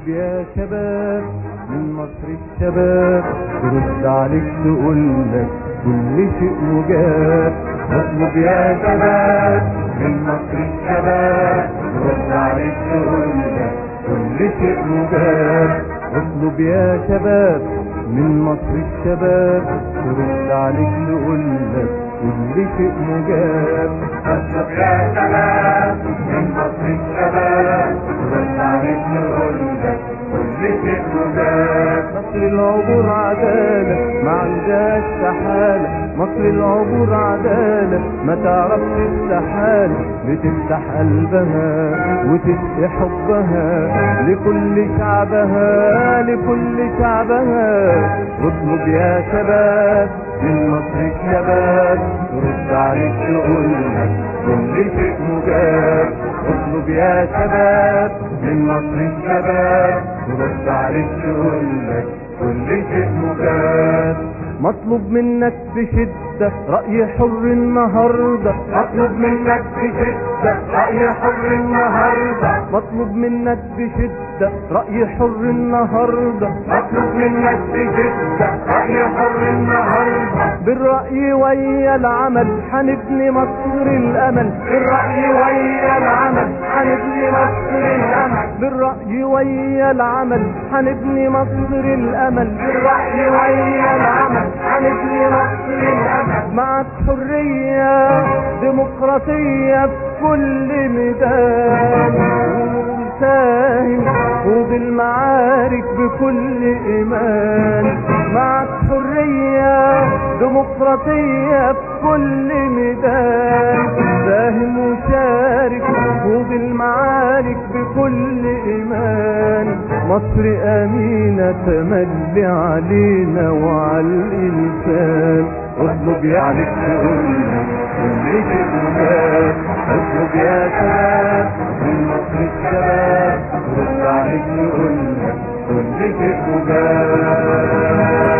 اطلب يا شباب من مصر الشباب ترد عليك تقول لك كل شيء مجاب اطلب يا شباب من مصر الشباب ترد عليك تقول لك كل شيء مجاب اطلب يا شباب من مصر الشباب ترد عليك تقول لك كل شيء مجاب اطلب يا شباب من مصر الشباب ترد عليك تقول لك كل شيء مجاب مصر العبور عدالة ما عندهاش استحالة مصر العبور عدالة ما تعرفش استحالة بتفتح قلبها وتسقي حبها لكل شعبها لكل شعبها اطلب يا شباب من مصر الشباب ترد عليك تقول لك كل شيء مجاب اطلب يا شباب من مصر الشباب ترد عليك تقول لك كل شيء مجاب مطلوب منك بشدة رأي حر النهاردة مطلوب منك بشدة رأي حر النهاردة مطلوب منك بشدة رأي حر النهاردة مطلوب منك بشدة رأي حر النهاردة بالرأي ويا العمل حنبني مصر الأمل بالرأي ويا العمل حنبني مصر الأمل بالرأي ويا العمل حنبني مصر الأمل بالرأي ويا العمل حنبني مصر الأمل معك حرية ديمقراطية في كل ميدان وساهم وبالمعارك بكل إيمان معك حرية ديمقراطية في كل ميدان ساهم وشارك وبالمعارك بكل إيمان مصر أمينة تملي علينا وعلى الإنسان اطلب يا عليك تقول كل شيء مجاب اطلب يا شباب من مصر الشباب رد عليك تقول كل شيء مجاب